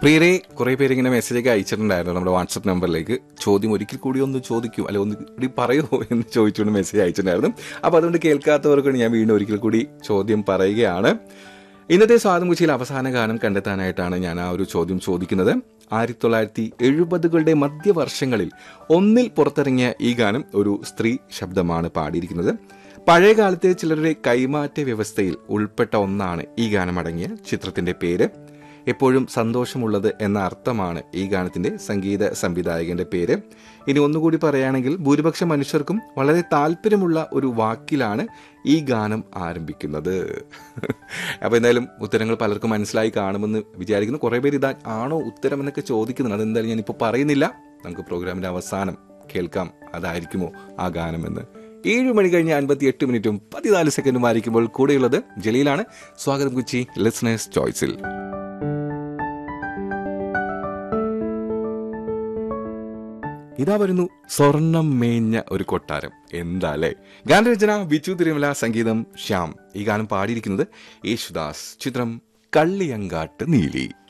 പ്രിയരെ കുറെ പേര് ഇങ്ങനെ മെസ്സേജൊക്കെ അയച്ചിട്ടുണ്ടായിരുന്നു നമ്മുടെ വാട്സപ്പ് നമ്പറിലേക്ക് ചോദ്യം ഒരിക്കൽ കൂടി ഒന്ന് ചോദിക്കൂ അല്ലെ ഒന്ന് കൂടി പറയുമോ എന്ന് ചോദിച്ചുകൊണ്ട് മെസ്സേജ് അയച്ചിട്ടുണ്ടായിരുന്നു അപ്പോൾ അതുകൊണ്ട് കേൾക്കാത്തവർക്ക് ഞാൻ വീണ്ടും ഒരിക്കൽ കൂടി ചോദ്യം പറയുകയാണ് ഇന്നത്തെ സ്വാതം കുച്ചിയിൽ അവസാന ഗാനം കണ്ടെത്താനായിട്ടാണ് ഞാൻ ആ ഒരു ചോദ്യം ചോദിക്കുന്നത് ആയിരത്തി തൊള്ളായിരത്തി എഴുപതുകളുടെ മധ്യവർഷങ്ങളിൽ ഒന്നിൽ പുറത്തിറങ്ങിയ ഈ ഗാനം ഒരു സ്ത്രീ ശബ്ദമാണ് പാടിയിരിക്കുന്നത് പഴയ കാലത്തെ ചിലരുടെ കൈമാറ്റ വ്യവസ്ഥയിൽ ഉൾപ്പെട്ട ഒന്നാണ് ഈ ഗാനം അടങ്ങിയ ചിത്രത്തിന്റെ പേര് എപ്പോഴും സന്തോഷമുള്ളത് എന്ന അർത്ഥമാണ് ഈ ഗാനത്തിന്റെ സംഗീത സംവിധായകന്റെ പേര് ഇനി ഒന്നുകൂടി പറയുകയാണെങ്കിൽ ഭൂരിപക്ഷം മനുഷ്യർക്കും വളരെ താല്പര്യമുള്ള ഒരു വാക്കിലാണ് ഈ ഗാനം ആരംഭിക്കുന്നത് അപ്പോൾ എന്തായാലും ഉത്തരങ്ങൾ പലർക്കും മനസ്സിലായി കാണുമെന്ന് വിചാരിക്കുന്നു കുറേ പേര് ഇതാ ആണോ ഉത്തരം എന്നൊക്കെ ചോദിക്കുന്നുണ്ട് അതെന്തായാലും ഞാനിപ്പോൾ പറയുന്നില്ല നമുക്ക് പ്രോഗ്രാമിന്റെ അവസാനം കേൾക്കാം അതായിരിക്കുമോ ആ ഗാനമെന്ന് ഏഴ് മണി കഴിഞ്ഞ് അൻപത്തി എട്ട് മിനിറ്റും പതിനാല് സെക്കൻഡും ആയിരിക്കുമ്പോൾ കൂടെയുള്ളത് ജലീലാണ് സ്വാഗതം കൊച്ചി ലിസണേഴ്സ് ചോയ്സിൽ ഇതാ വരുന്നു സ്വർണം മേഞ്ഞ ഒരു കൊട്ടാരം എന്താ അല്ലേ ഗാനരചന ബിച്ചു തിരുമല സംഗീതം ശ്യാം ഈ ഗാനം പാടിയിരിക്കുന്നത് യേശുദാസ് ചിത്രം കള്ളിയങ്കാട്ട് നീലി